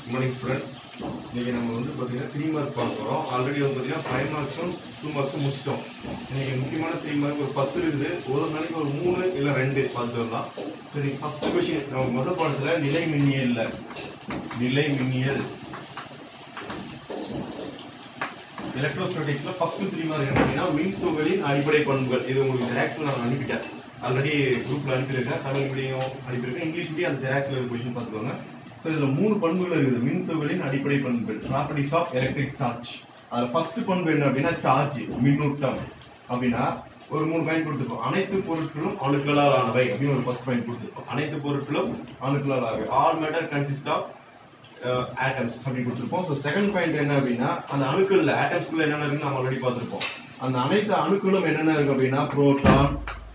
morning students இன்னைக்கு நம்ம வந்து பார்த்தீங்கன்னா த்ரீ மார்க் பார்க்க போகிறோம் ஆல்ரெடி வந்து பார்த்தீங்கன்னா ஃபைவ் மார்க்ஸும் டூ மார்க்ஸும் முடிச்சிட்டோம் இன்னைக்கு முக்கியமான த்ரீ மார்க் ஒரு பத்து இருக்குது ஒரு நாளைக்கு ஒரு மூணு இல்லை ரெண்டு பார்த்து வரலாம் சரி ஃபர்ஸ்ட் கொஷின் நம்ம முதல் பாடத்தில் நிலை மின்னியல்ல நிலை மின்னியல் எலக்ட்ரோஸ்டாட்டிக்ஸ்ல ஃபர்ஸ்ட் த்ரீ மார்க் என்ன அப்படின்னா மின் துகளின் அடிப்படை பண்புகள் இது உங்களுக்கு ஜெராக்ஸ்ல நான் அனுப்பிட்டேன் ஆல்ரெடி குரூப்ல அனுப்பியிருக்கேன் தமிழ் மீடியம் அனுப்பியிருக்கேன் இங்கிலீஷ் மீடியம் அந்த ஜெராக்ஸ்ல ஒரு கொஸ்டின் பார்த்துக்கோங்க ஸோ இதுல மூணு பண்புகள் இருக்குது மின் துகளின் அடிப்படை பண்புகள் ப்ராப்பர்ட்டிஸ் ஆஃப் எலக்ட்ரிக் சார்ஜ் அதுல ஃபர்ஸ்ட் பண்பு என்ன அப்படின்னா சார்ஜ் மின்னூட்டம் அப்படின்னா ஒரு மூணு பாயிண்ட் கொடுத்துருக்கோம் அனைத்து பொருட்களும் அணுக்களால் ஆனவை அப்படின்னு ஒரு ஃபர்ஸ்ட் பாயிண்ட் கொடுத்துருக்கோம் அனைத்து பொருட்களும் அணுக்களால் ஆனவை all matter consist of atoms அப்படி கொடுத்துருப்போம் ஸோ செகண்ட் பாயிண்ட் என்ன அப்படின்னா அந்த அணுக்கள்ல ஆட்டம்ஸ்குள்ள என்னென்ன இருக்குன்னு நம்ம ஆல்ரெடி பார்த்துருப்போம் அந்த அனைத்து அணுக்களும் என்னென்ன இருக்கு அப்படின்னா புரோட்டான்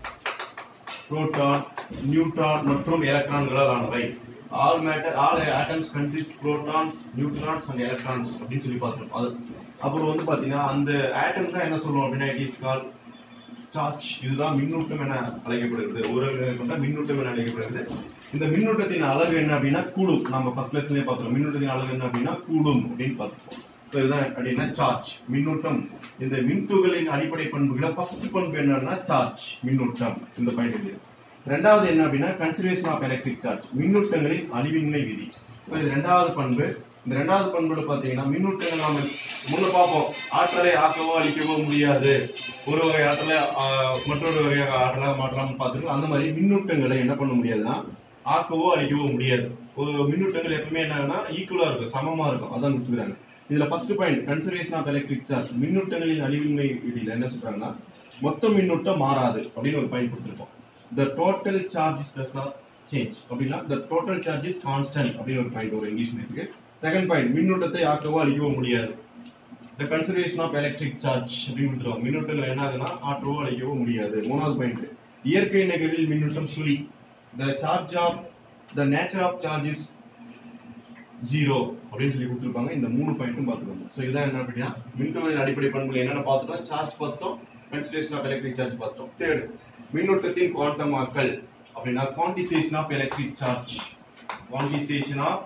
புரோட்டான் நியூட்ரான் மற்றும் எலக்ட்ரான்களால் ஆனவை all matter all atoms consist protons neutrons and electrons அப்படின்னு சொல்லி பார்த்துருப்போம் அது அப்புறம் வந்து பாத்தீங்கன்னா அந்த ஆட்டம் தான் என்ன சொல்லுவோம் அப்படின்னா இட் இஸ் கால் சார்ஜ் இதுதான் மின்னூட்டம் என அழைக்கப்படுகிறது ஒரு கொண்ட மின்னூட்டம் என அழைக்கப்படுகிறது இந்த மின்னூட்டத்தின் அளவு என்ன அப்படின்னா கூடும் நம்ம ஃபர்ஸ்ட் லெசன்லயே பார்த்தோம் மின்னூட்டத்தின் அளவு என்ன அப்படின்னா கூடும் அப்படின்னு பார்த்துப்போம் ஸோ இதுதான் அப்படின்னா சார்ஜ் மின்னூட்டம் இந்த மின்துகளின் அடிப்படை பண்புகளை ஃபர்ஸ்ட் பண்பு என்னன்னா சார்ஜ் மின்னூட்டம் இந்த பாயிண்ட் இது ரெண்டாவது என்ன அப்படின்னா கன்சர்வேஷன் ஆஃப் எலக்ட்ரிக் சார்ஜ் மின்னூட்டங்களின் அழிவின்மை விதி ஸோ இது ரெண்டாவது பண்பு இந்த ரெண்டாவது பண்புல பாத்தீங்கன்னா மின்னூட்டங்கள் நாம முன்ன பார்ப்போம் ஆற்றலை ஆக்கவோ அழிக்கவோ முடியாது ஒரு வகை ஆற்றலை ஆஹ், மற்றொரு வகை ஆற்றலை மாற்றலாம் பார்த்துருக்கோம் அந்த மாதிரி மின்னூட்டங்களை என்ன பண்ண முடியாதுன்னா ஆக்கவோ அழிக்கவோ முடியாது ஒரு மின்னூட்டங்கள் எப்பவுமே என்னன்னா ஈக்குவலா இருக்கும் சமமா இருக்கும் அதான் கொடுத்துக்கிறாங்க இதுல first point conservation of electric charge மின்னூட்டங்களின் அழிவின்மை விதியில என்ன சொல்றாங்கன்னா மொத்த மின்னூட்டம் மாறாது அப்படின்னு ஒரு பாயிண்ட் கொடுத்துருக்கோம் the total charge does not change அப்படின்னா the total charge is constant அப்படின்னு ஒரு பாயிண்ட் ஒரு இங்கிலீஷ் இருக்கு செகண்ட் பாயிண்ட் மின்னூட்டத்தை ஆக்கவோ அழிக்கவோ முடியாது the conservation of electric charge அப்படின்னு கொடுத்துருவோம் மின்னூட்டங்கள் என்ன ஆகுதுன்னா ஆற்றவோ அழிக்கவோ முடியாது மூணாவது பாயிண்ட் இயற்கை நிகழ்வில் மின்னூட்டம் சுழி the charge of the nature of charge is zero அப்படின்னு சொல்லி கொடுத்துருப்பாங்க இந்த மூணு பாயிண்ட்டும் பார்த்துக்கோங்க ஸோ இதுதான் என்ன அப்படின்னா மின்துகளின் அடிப்படை பண்புகள் என்னென்ன பார்த்துட்டோம் சார்ஜ் பார்த்தோம் கன்சிடரேஷன் ஆஃப் எலக்ட்ரிக் சார்ஜ் பார்த்தோம் தேர்ட் மின்னூட்டத்தின் குவாண்டமாக்கல் அப்படின்னா quantisation of electric charge quantisation of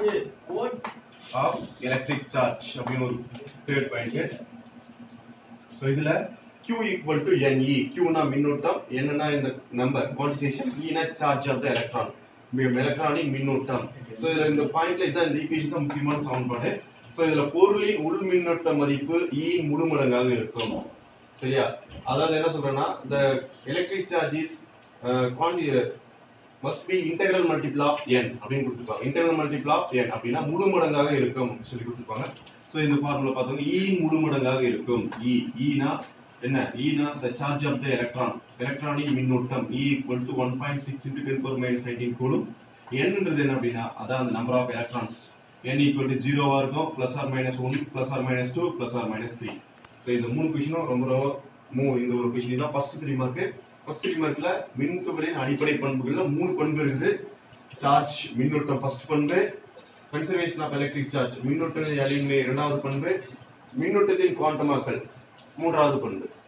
of electric charge அப்படின்னு ஒரு தேர்ட் பாயிண்ட் ஸோ இதுல Q ஈக்குவல் டு NE Qனா மின்னூட்டம் என்னன்னா இந்த நம்பர் குவான்டிசேஷன் ஈனா charge of the electron electronic மின்னூட்டம் ஸோ இதுல இந்த பாயிண்ட்ல இதான் இந்த ஈக்குவேஷன் தான் முக்கியமான சமன்பாடு ஸோ இதுல பொருளின் உள் மின்னோட்ட மதிப்பு E முழு மடங்காக இருக்கும் சரியா அதாவது என்ன சொல்றேன்னா இந்த electric charge is quantised must be integral multiple of N அப்படின்னு கொடுத்துருப்பாங்க இன்டெகிரல் மல்டிபிள் ஆஃப் என் அப்படின்னா முழு மடங்காக இருக்கும் சொல்லி கொடுத்துருப்பாங்க ஸோ இந்த ஃபார்முலா பார்த்தோம்னா இ முழு மடங்காக இருக்கும் இ ஈனா என்ன ஈனா the charge of the electron electronic மின்னூட்டம் E equal to one point six into ten power minus nineteen கூடும் என்னன்றது என்ன அப்படின்னா அதான் அந்த number of electrons n equal to ஜீரோவா இருக்கும் plus or minus one plus or minus two plus or minus three so இந்த மூணு கொஷினும் ரொம்ப ரொம்ப மூ இந்த ஒரு கொஷின் தான் first three mark first three மார்க்ல மின்துகளின் அடிப்படை பண்புகள்ல மூணு பண்பு இருக்குது சார்ஜ் மின்னூட்டம் ஃபர்ஸ்ட் பண்பு கன்சர்வேஷன் ஆஃப் எலக்ட்ரிக் சார்ஜ் மின்னூட்டங்களின் அழிவின்மை இரண்டாவது பண்பு மின்னூட்டத்தின் குவாண்டமாக்கல் மூன்றாவது பண்பு